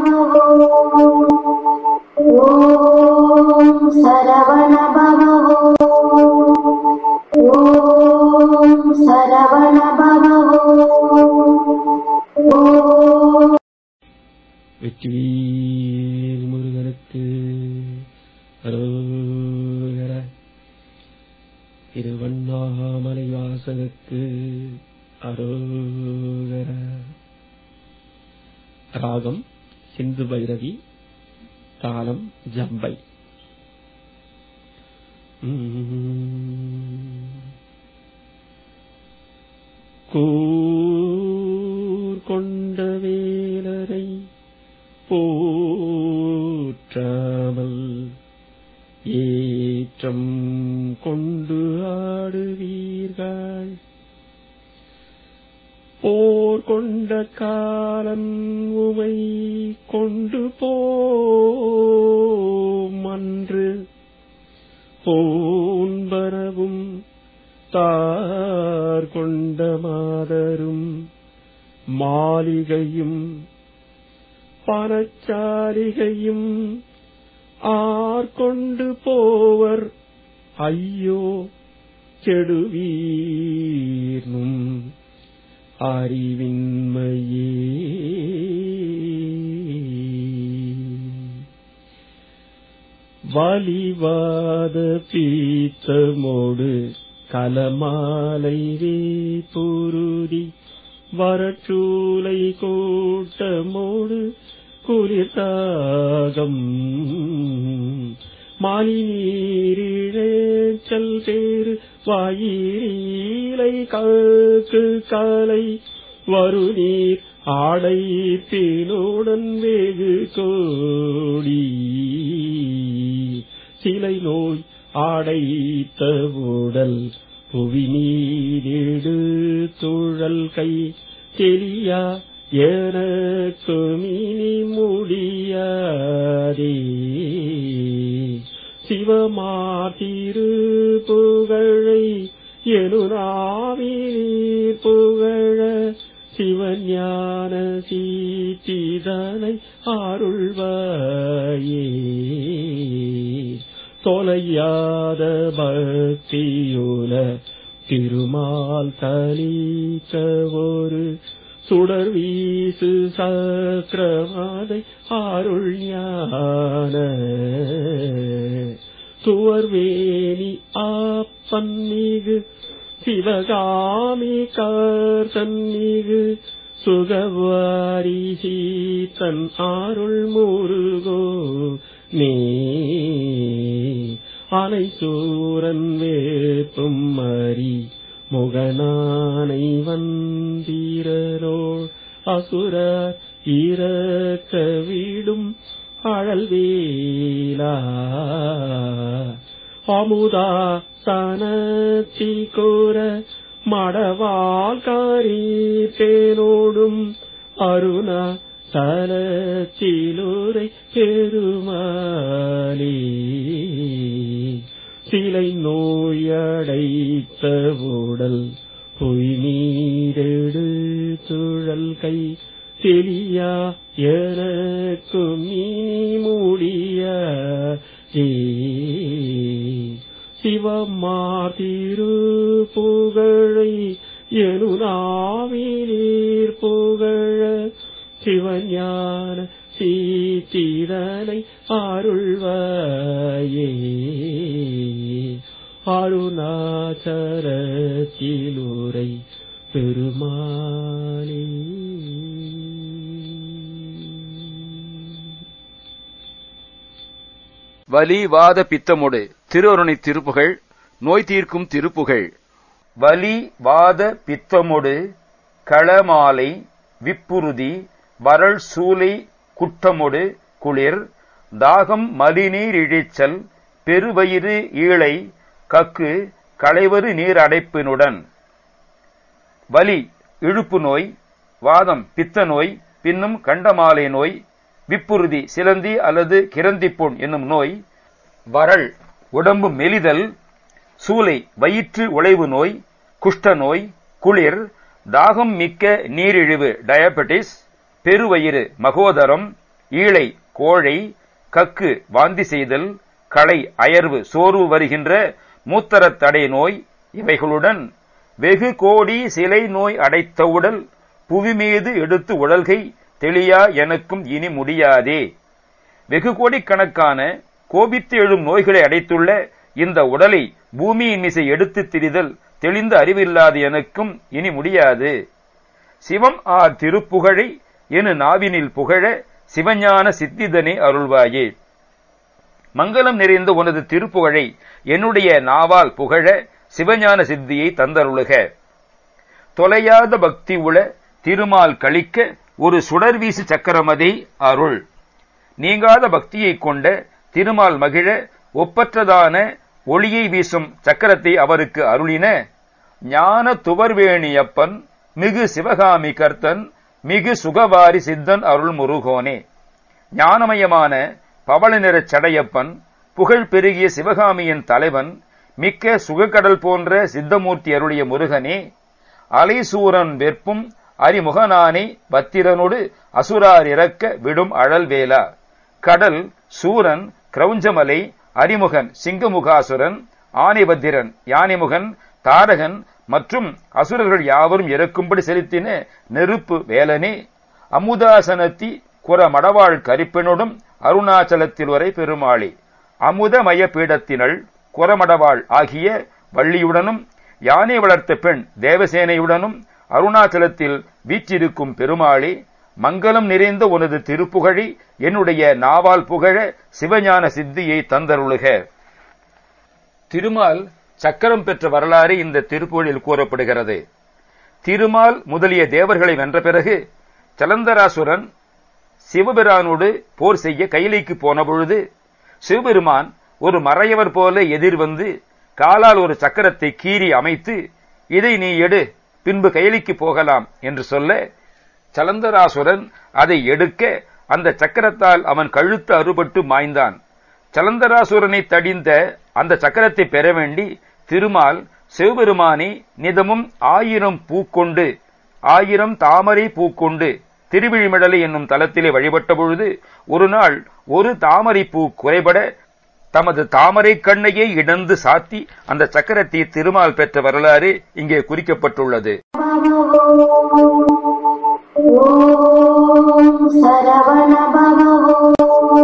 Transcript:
ஓம் சரவண பவ ஓம் சரவண பவ ஓம் வெற்றிவேல் முருகனுக்கு அரோகர திருவண்ணாமலை வாசகக்கு அரோகர ராகம் சிந்து பைரவி தாளம் ஜம்பை கூர் கொண்ட வேலரை போற்றாமல் ஏற்றம் கொண்டு ஆடுவீர்கள் போர் கொண்ட காலன் உமை கொண்டு போமன்று போன்பரவும் தார் கொண்ட மாதரும் மாளிகையும் பணச்சாரிகையும் ஆர்கொண்டு போவர் ஐயோ கெடுவீர்னும் அறிவின்மையே வலிவாத பீத்தமோடு கலமாலை பொருதி வரச்சூலை கூட்டமோடு குளிர்தாகம் மாலி நீரிழேச்சல் பேரு வாயிலை காக்கு காலை வரு நீர் ஆடை தேனுடன் வெகு கோடி சிலை நோய் ஆடைத்த உடல் புவி நீரிடு துழல் கை தெளியா எனக்கு மினி முடியாதே சிவமாதிரு புகழை எனுராவீர் புகழ சிவஞான சீத்திதனை அருள்வாயே தொலையாத பக்தியுல திருமால் தலிக்க ஒரு சுடர் வீசு சக்கரமாதை அருள் ஞான சுவர்வேணி ஆப்பன்மிகு சிவகாமி கார்த்தன்மிகு சுகவாரி சீத்தன் அருள் முருகோ நீ அலை சூரன் வேப்பும் மறி முகனானை வந்தீரரோள் அசுர இறக்க விடும் அழல் வேலா அமுதா சனத்தி கோர மடவாழ்காரி தேனோடும் அருணா சலச்சிலுரை பெருமாளே சிலை நோயடைத்த உடல் பொய் நீரெடு சுழல் கை தெளியா எனக்கும் இனி முடிய சிவமாதிரு புகழை எனுநாவினீர் புகழ சிவஞான சீத்திரனை அருள்வாயே அருணாச்சரத்திலுரை பெருமாளே வலி வாத பித்தமொடு திருவருணை திருப்புகழ் நோய் தீர்க்கும் திருப்புகழ் வலி வாத பித்தமொடு களமாலை விப்புறுதி வரல் சூலை குட்டமொடு குளிர் தாகம் மலிநீர் இழிச்சல் பெருவயிறு ஈழை கக்கு களைவரு நீர் அடைப்பினுடன் வலி இழுப்பு நோய் வாதம் பித்த நோய் பின்னும் கண்டமாலை நோய் விப்புறுதி சிலந்தி அல்லது கிரந்திப்புண் என்னும் நோய் வரல் உடம்பு மெலிதல் சூலை வயிற்று உழைவு நோய் குஷ்ட நோய் குளிர் தாகம் மிக்க நீரிழிவு டயபெட்டிஸ் பெருவயிறு மகோதரம் ஈழை கோழை கக்கு வாந்தி செய்தல் களை அயர்வு சோர்வு வருகின்ற மூத்தரத் தடை நோய் இவைகளுடன் வெகு கோடி சிலை நோய் அடைத்த உடல் புவி மீது எடுத்து உழல்கை தெளியா எனக்கும் இனி முடியாதே வெகு கோடிக்கணக்கான கோபித்து எழும் நோய்களை அடைத்துள்ள இந்த உடலை பூமியின் மிசை எடுத்துத் திரிதல் தெளிந்த அறிவில்லாத எனக்கும் இனி முடியாது சிவம் ஆ திருப்புகழை என நாவினில் புகழ சிவஞான சித்திதனே அருள்வாயே மங்களம் நிறைந்த உனது திருப்புகழை என்னுடைய நாவால் புகழ சிவஞான சித்தியை தந்தருளுக தொலையாத பக்தி உள திருமால் கழிக்க ஒரு சுடர்வீசு சக்கரமதை அருள் நீங்காத பக்தியைக் கொண்ட திருமால் மகிழ ஒப்பற்றதான ஒளியை வீசும் சக்கரத்தை அவருக்கு அருளின ஞான துவர்வேணியப்பன் மிகு சிவகாமி கர்த்தன் மிகு சுகவாரி சித்தன் அருள் முருகோனே ஞானமயமான பவள நிறச் சடையப்பன் புகழ் பெருகிய சிவகாமியின் தலைவன் மிக்க சுகக்கடல் போன்ற சித்தமூர்த்தி அருளிய முருகனே அலைசூரன் வெற்பும் அரிமுகனானே பத்திரனோடு அசுரார் இறக்க விடும் அழல் வேலா கடல் சூரன் கிரௌஞ்சமலை அரிமுகன் சிங்கமுகாசுரன் ஆனைபத்திரன் யானைமுகன் தாரகன் மற்றும் அசுரர்கள் யாவரும் இறக்கும்படி செலுத்தின நெருப்பு வேலனே அமுதாசனத்தி குற மடவாள் கரிப்பெனுடும் அருணாச்சலத்தில் வரை பெருமாளே அமுதமய பீடத்தினள் குரமடவாள் ஆகிய வள்ளியுடனும் யானை வளர்த்த பெண் தேவசேனையுடனும் அருணாச்சலத்தில் வீற்றிருக்கும் பெருமாளே மங்களம் நிறைந்த உனது திருப்புகழி என்னுடைய நாவால் புகழ சிவஞான சித்தியை தந்தருளுக திருமால் சக்கரம் பெற்ற வரலாறு இந்த திருப்புகழில் கூறப்படுகிறது திருமால் முதலிய தேவர்களை வென்ற பிறகு சலந்தராசுரன் சிவபெருமானோடு போர் செய்ய கைலைக்கு போன பொழுது சிவபெருமான் ஒரு மறையவர் போல எதிர் வந்து காலால் ஒரு சக்கரத்தை கீறி அமைத்து இதை நீ எடு பின்பு கைலிக்கு போகலாம் என்று சொல்ல சலந்தராசுரன் அதை எடுக்க அந்த சக்கரத்தால் அவன் கழுத்து அறுபட்டு மாய்ந்தான் சலந்தராசுரனை தடிந்த அந்த சக்கரத்தை பெற வேண்டி திருமால் சிவபெருமானை நிதமும் ஆயிரம் பூக்கொண்டு ஆயிரம் தாமரை பூக்கொண்டு திருவிழிமிடலை என்னும் தலத்திலே வழிபட்ட பொழுது ஒரு நாள் ஒரு தாமரை பூ குறைபட தமது தாமரை கண்ணையே இடந்து சாத்தி அந்த சக்கரத்தை திருமால் பெற்ற வரலாறு இங்கே குறிக்கப்பட்டுள்ளது ॐ सरवण भवो